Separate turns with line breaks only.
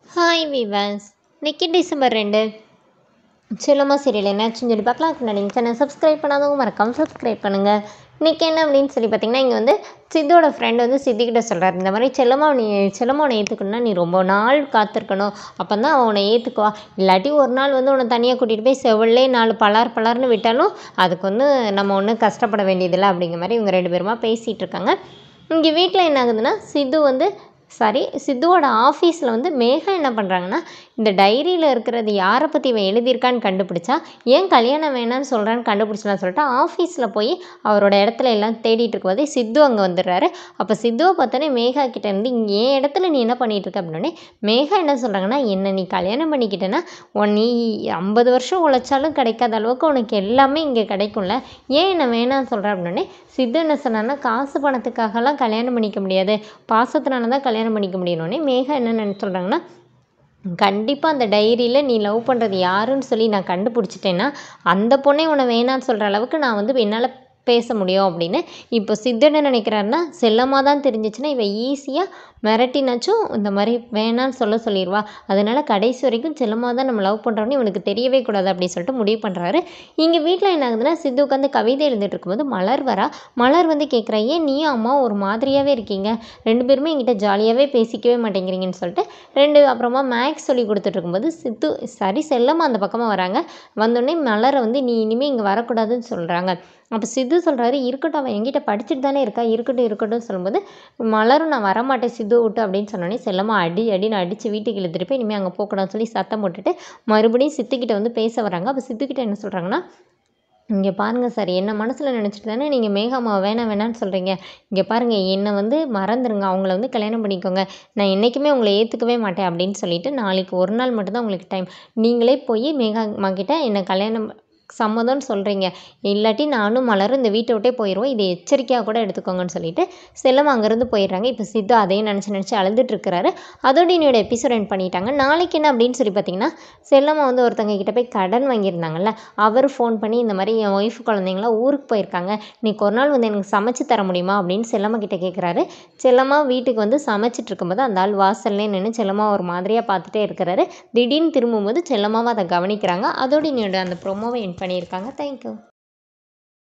hi விவாஸ் இன்னைக்கு December ரெண்டு செல்லம்மா serial என்னாச்சுன்னு சொல்லி பார்க்கலாம் அதுக்கு முன்னாடி சேனல் சப்ஸ்கிரைப் பண்ணாதவங்க மறக்காமல் சப்ஸ்கிரைப் பண்ணுங்கள் இன்றைக்கி என்ன அப்படின்னு சொல்லி பார்த்தீங்கன்னா இங்கே வந்து சித்தோட ஃப்ரெண்டு வந்து சித்திக்கிட்ட சொல்கிறார் இந்த மாதிரி செல்லம்மா நீ செல்லம்மா உன்னை ஏற்றுக்கணும்னா நீ ரொம்ப நாள் காத்திருக்கணும் அப்போ தான் அவனை ஏற்றுக்குவா இல்லாட்டி ஒரு நாள் வந்து உன்னை தனியாக கூட்டிகிட்டு போய் செவிலே நாலு பலார் பலார்னு விட்டாலும் அதுக்கு வந்து நம்ம ஒன்றும் கஷ்டப்பட வேண்டியதில்லை அப்படிங்கிற மாதிரி இவங்க ரெண்டு பேருமா பேசிகிட்டு இருக்காங்க இங்கே வீட்டில் என்ன ஆகுதுன்னா சித்து வந்து சாரி சித்துவோட ஆஃபீஸில் வந்து மேகா என்ன பண்ணுறாங்கன்னா இந்த டைரியில் இருக்கிறது யாரை பற்றி இவன் எழுதியிருக்கான்னு கண்டுபிடிச்சா ஏன் கல்யாணம் வேணான்னு சொல்கிறான்னு கண்டுபிடிச்சலாம் சொல்லிட்டு ஆஃபீஸில் போய் அவரோட இடத்துல எல்லாம் தேடிட்டு இருக்கும்போதே சித்து அங்கே வந்துடுறாரு அப்போ சித்துவை பார்த்தோன்னே மேகா கிட்ட இருந்து இங்கே என் இடத்துல நீ என்ன பண்ணிட்டு இருக்க அப்படின்னே மேகா என்ன சொல்கிறாங்கன்னா என்ன நீ கல்யாணம் பண்ணிக்கிட்டேன்னா உன் நீ ஐம்பது வருஷம் உழைச்சாலும் கிடைக்காத அளவுக்கு உனக்கு எல்லாமே இங்கே கிடைக்கும்ல ஏன் என்ன வேணாம்னு சொல்கிற அப்படின்னே சித்து என்ன சொன்னான்னா காசு பணத்துக்காகலாம் கல்யாணம் பண்ணிக்க முடியாது பாசத்தினால தான் கல்யாணம் பண்ணிக்க முடியணுன்னே மேகா என்ன நினைச்சு சொல்கிறாங்கன்னா கண்டிப்பாக அந்த டைரியில் நீ லவ் பண்ணுறது யாருன்னு சொல்லி நான் கண்டுபிடிச்சிட்டேன்னா அந்த பொண்ணே உன்னை வேணான்னு சொல்கிற அளவுக்கு நான் வந்து என்னால் பேச முடியும் அப்படின்னு இப்போ சித்து என்ன நினைக்கிறாருன்னா செல்லமாக தான் தெரிஞ்சிச்சுன்னா இவன் ஈஸியாக மிரட்டினாச்சும் இந்த மாதிரி வேணான்னு சொல்ல சொல்லிடுவா அதனால் கடைசி வரைக்கும் செல்லமாக தான் நம்ம லவ் பண்ணுறோன்னு இவனுக்கு தெரியவே கூடாது அப்படின்னு சொல்லிட்டு முடிவு பண்ணுறாரு இங்கே வீட்டில் என்ன ஆகுதுன்னா சித்து உட்காந்து கவிதை எழுதிட்டு இருக்கும்போது மலர் வரா மலர் வந்து கேட்குறா ஏன் நீயும் அம்மா ஒரு மாதிரியாகவே இருக்கீங்க ரெண்டு பேருமே என்கிட்ட ஜாலியாகவே பேசிக்கவே மாட்டேங்கிறீங்கன்னு சொல்லிட்டு ரெண்டு அப்புறமா மேக்ஸ் சொல்லி கொடுத்துட்டு இருக்கும்போது சித்து சரி செல்லம்மா அந்த பக்கமாக வராங்க வந்தோடனே மலரை வந்து நீ இனிமேல் இங்கே வரக்கூடாதுன்னு சொல்கிறாங்க அப்போ சித்து சொல்கிறாரு இருக்கட்டும் அவன் என்கிட்ட படிச்சுட்டு தானே இருக்கா இருக்கட்டும் இருக்கட்டும் சொல்லும்போது மலரும் நான் வரமாட்டேன் சித்து விட்டு அப்படின்னு சொன்னோடனே செல்லம்மா அடி அடின்னு அடித்து வீட்டுக்கு இழுத்துட்டு போய் இனிமேல் அங்கே போகக்கூடாதுன்னு சொல்லி சத்தம் போட்டுட்டு மறுபடியும் சித்துக்கிட்ட வந்து பேச வராங்க அப்போ சித்துக்கிட்ட என்ன சொல்கிறாங்கன்னா இங்கே பாருங்கள் சார் என்ன மனசில் நினச்சிட்டு தானே நீங்கள் மேகாமாவை வேணாம் வேணான்னு சொல்கிறீங்க இங்கே பாருங்கள் என்னை வந்து மறந்துடுங்க அவங்கள வந்து கல்யாணம் பண்ணிக்கோங்க நான் என்றைக்குமே உங்களை ஏற்றுக்கவே மாட்டேன் அப்படின்னு சொல்லிட்டு நாளைக்கு ஒரு நாள் மட்டும்தான் உங்களுக்கு டைம் நீங்களே போய் மேகா அம்மா கிட்ட என்னை கல்யாணம் சம்மதம்னு சொல்கிறீங்க இல்லாட்டி நானும் மலரும் இந்த வீட்டை விட்டே போயிடுவோம் இதை எச்சரிக்கையாக கூட எடுத்துக்கோங்கன்னு சொல்லிட்டு செல்லம் அங்கேருந்து போயிடுறாங்க இப்போ சித்து அதையும் நினச்சி நினச்சி அழுதுட்டு இருக்கிறாரு அதோட என்னோட எபிசோட் என் பண்ணிட்டாங்க நாளைக்கு என்ன அப்படின்னு சொல்லி பார்த்தீங்கன்னா செல்லம்மா வந்து ஒருத்தங்க கிட்ட போய் கடன் வாங்கியிருந்தாங்கல்ல அவர் ஃபோன் பண்ணி இந்த மாதிரி என் ஒய்ஃப் குழந்தைங்களாம் ஊருக்கு போயிருக்காங்க இன்னைக்கு ஒரு நாள் வந்து எனக்கு சமைச்சு தர முடியுமா அப்படின்னு செல்லம்மா கிட்ட கேட்குறாரு செல்லம்மா வீட்டுக்கு வந்து சமைச்சிட்டு இருக்கும்போது அந்த ஆள் வாசல்லே நின்று செல்லம்மா ஒரு மாதிரியாக பார்த்துட்டே இருக்கிறாரு திடீர்னு திரும்பும்போது செல்லம்மாவை அதை கவனிக்கிறாங்க அதோட என்னோட அந்த ப்ரொமோவை என் பண்ணியிருக்காங்க தேங்க்யூ